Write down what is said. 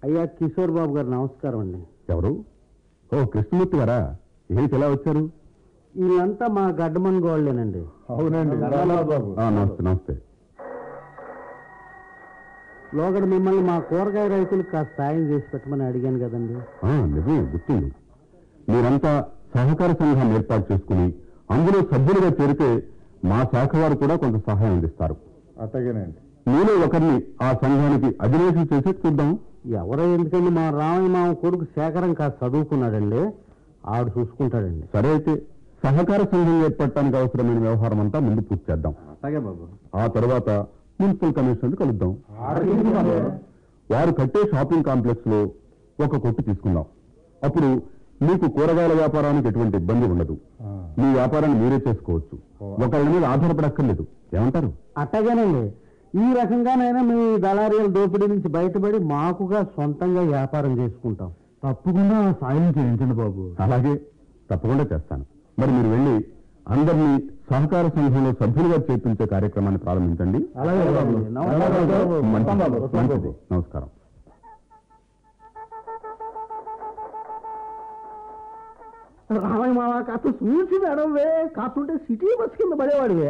అయ్యా కిషోర్ బాబు గారు నమస్కారం అండి ఎవరు ఓ కృష్ణమూర్తి గారా ఏంటి ఎలా వచ్చారు వీళ్ళంతా మా గడ్డమన్ గోళ్ళేనండి అవునండి ఆ, నమస్తే నమస్తే లోగడ మిమ్మల్ని మా కూరగాయ రైతులకు కాస్త సాయం చేసి పెట్టమని అడిగాను కదండి ఆ, నిజమే గుర్తుంది మీరంతా సహకార సంఘాన్ని ఏర్పాటు చేసుకుని అందులో సభ్యులుగా చేరితే మా శాఖ వారు కూడా కొంత సహాయం అందిస్తారు అట్టగేనండి మీలో ఒకరిని ఆ సంఘానికి అధినేషన్ చేసి చూద్దాం ఎవరో ఎందుకండి మా రామయ్య మామ కొడుకు శేఖరం కాస్త చదువుకున్నాడండి ఆవిడ చూసుకుంటాడండి సరే అయితే సహకార సంఘం ఏర్పడటానికి అవసరమైన వ్యవహారం అంతా ముందు పూర్తి చేద్దాం అట్టగే బాబు ఆ తర్వాత మున్సిపల్ కమిషనర్ కలుద్దాం వారు కట్టే షాపింగ్ కాంప్లెక్స్ లో ఒక కొట్టు తీసుకుందాం అప్పుడు మీకు కూరగాయల వ్యాపారానికి ఎటువంటి ఇబ్బంది ఉండదు మీ వ్యాపారాన్ని మీరే చేసుకోవచ్చు ఒకరి మీద ఆధారపడక్కర్లేదు ఏమంటారు అట్టగానండి ఈ రకంగానైనా మీ దళారీల దోపిడీ నుంచి బయటపడి మాకుగా సొంతంగా వ్యాపారం చేసుకుంటాం తప్పకుండా సాయం చేయించండి బాబు అలాగే తప్పకుండా చేస్తాను మరి మీరు వెళ్ళి అందరినీ సహకార సంఘంలో సభ్యులుగా చేర్పించే కార్యక్రమాన్ని ప్రారంభించండి అలాగే బాబు. నమస్కారం బాబు. మంచిది మంచిది నమస్కారం రామయ్య మామ కాస్త చూసి నడవే కాస్తుంటే సిటీ బస్ కింద పడేవాడివే